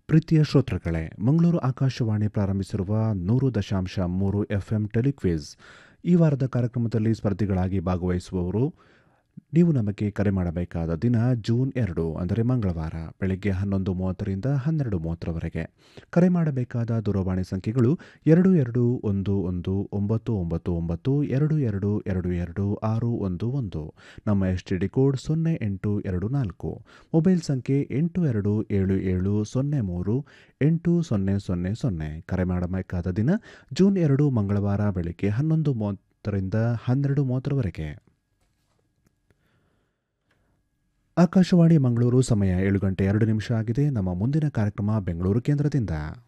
ಪ್ರೀತಿಯ ಶ್ರೋತೃಗಳೇ ಮಂಗಳೂರು ಆಕಾಶವಾಣಿ ಪ್ರಾರಂಭಿಸಿರುವ ನೂರು ದಶಾಂಶ ಮೂರು ಎಫ್ಎಂ ಟೆಲಿಕ್ವಿಜ್ ಈ ವಾರದ ಕಾರ್ಯಕ್ರಮದಲ್ಲಿ ಸ್ಪರ್ಧಿಗಳಾಗಿ ಭಾಗವಹಿಸುವವರು ನೀವು ನಮಗೆ ಕರೆ ಮಾಡಬೇಕಾದ ದಿನ ಜೂನ್ ಎರಡು ಅಂದರೆ ಮಂಗಳವಾರ ಬೆಳಗ್ಗೆ ಹನ್ನೊಂದು ಮೂವತ್ತರಿಂದ ಹನ್ನೆರಡು ಮೂವತ್ತರವರೆಗೆ ಕರೆ ಮಾಡಬೇಕಾದ ದೂರವಾಣಿ ಸಂಖ್ಯೆಗಳು ಎರಡು ಎರಡು ಒಂದು ಒಂದು ಒಂಬತ್ತು ಒಂಬತ್ತು ಒಂಬತ್ತು ಎರಡು ಎರಡು ಎರಡು ಎರಡು ಆರು ಒಂದು ಒಂದು ನಮ್ಮ ಎಸ್ ಟಿ ಡಿ ಕೋಡ್ ಸೊನ್ನೆ ಎಂಟು ಎರಡು ನಾಲ್ಕು ಮೊಬೈಲ್ ಸಂಖ್ಯೆ ಎಂಟು ಎರಡು ಏಳು ಏಳು ಸೊನ್ನೆ ಮೂರು ಎಂಟು ಸೊನ್ನೆ ಸೊನ್ನೆ ಸೊನ್ನೆ ಕರೆ ಮಾಡಬೇಕಾದ ದಿನ ಜೂನ್ ಎರಡು ಮಂಗಳವಾರ ಬೆಳಗ್ಗೆ ಹನ್ನೊಂದು ಮೂವತ್ತರಿಂದ ಹನ್ನೆರಡು ಮೂವತ್ತರವರೆಗೆ ಆಕಾಶವಾಣಿ ಮಂಗಳೂರು ಸಮಯ ಏಳು ಗಂಟೆ ಎರಡು ನಿಮಿಷ ಆಗಿದೆ ನಮ್ಮ ಮುಂದಿನ ಕಾರ್ಯಕ್ರಮ ಬೆಂಗಳೂರು ಕೇಂದ್ರದಿಂದ